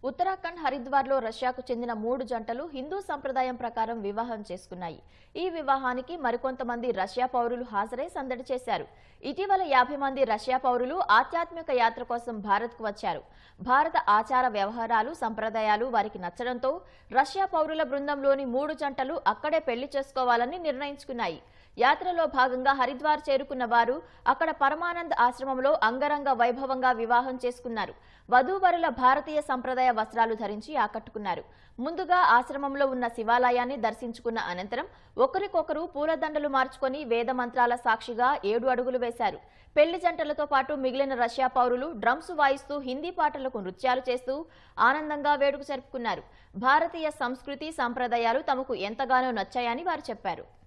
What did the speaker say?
ఉత్తరాఖండ్ హరిద్వార్లో రష్యాకు చెందిన మూడు జంటలు హిందూ సంప్రదాయం ప్రకారం వివాహం చేసుకున్నాయి ఈ వివాహానికి మరికొంతమంది రష్యా పౌరులు హాజరై సందడి చేశారు ఇటీవల యాభై మంది రష్యా పౌరులు ఆధ్యాత్మిక యాత్ర కోసం భారత్కు వచ్చారు భారత ఆచార వ్యవహారాలు సంప్రదాయాలు వారికి నచ్చడంతో రష్యా పౌరుల బృందంలోని మూడు జంటలు అక్కడే పెళ్లి చేసుకోవాలని నిర్ణయించుకున్నాయి యాత్రలో భాగంగా హరిద్వార్ చేరుకున్న వారు అక్కడ పరమానంద్ ఆశ్రమంలో అంగరంగ వైభవంగా వివాహం చేసుకున్నారు వధూవరుల భారతీయ సంప్రదాయ వస్త్రాలు ధరించి ఆకట్టుకున్నారు ముందుగా ఆశ్రమంలో ఉన్న శివాలయాన్ని దర్శించుకున్న అనంతరం ఒకరికొకరు పూలదండలు మార్చుకొని వేద మంత్రాల సాక్షిగా ఏడు అడుగులు వేశారు పెళ్లి జంటలతో పాటు మిగిలిన రష్యా పౌరులు డ్రమ్స్ వాయిస్తూ హిందీ పాటలకు నృత్యాలు చేస్తూ ఆనందంగా వేడుక జరుపుకున్నారు భారతీయ సంస్కృతి సంప్రదాయాలు తమకు ఎంతగానో నచ్చాయని వారు చెప్పారు